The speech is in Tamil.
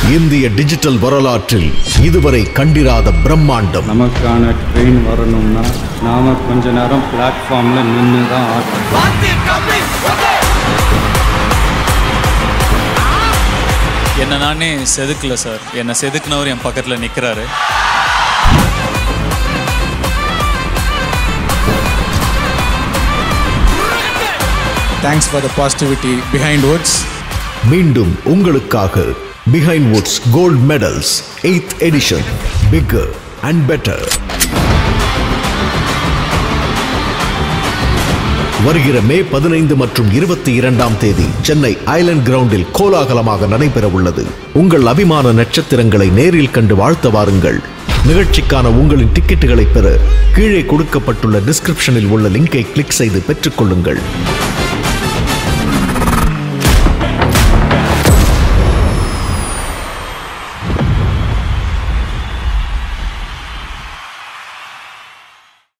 இந்திய டிஜிட்டல் வரலாற்றில் இதுவரை கண்டிராத பிரம்மாண்டம் நமக்கான ட்ரெயின் வரணும்னா நாம கொஞ்ச நேரம் பிளாட்ஃபார்ம்ல நின்று தான் ஆகணும் என்ன நானே செதுக்கல சார் என்னை செதுக்குனவர் என் பக்கத்தில் நிற்கிறாரு Thanks for the positivity behind words. மீண்டும் உங்களுக்காக Behindwoods gold medals eighth edition bigger and better வருகிற மே பதினைந்து மற்றும் இருபத்தி இரண்டாம் தேதி சென்னை ஐலண்ட் கிரவுண்டில் கோலாகலமாக நடைபெற உள்ளது உங்கள் அபிமான நட்சத்திரங்களை நேரில் கண்டு வாழ்த்த வாருங்கள் நிகழ்ச்சிக்கான உங்களின் டிக்கெட்டுகளை பெற கீழே கொடுக்கப்பட்டுள்ள டிஸ்கிரிப்ஷனில் உள்ள லிங்கை கிளிக் செய்து பெற்றுக்கொள்ளுங்கள்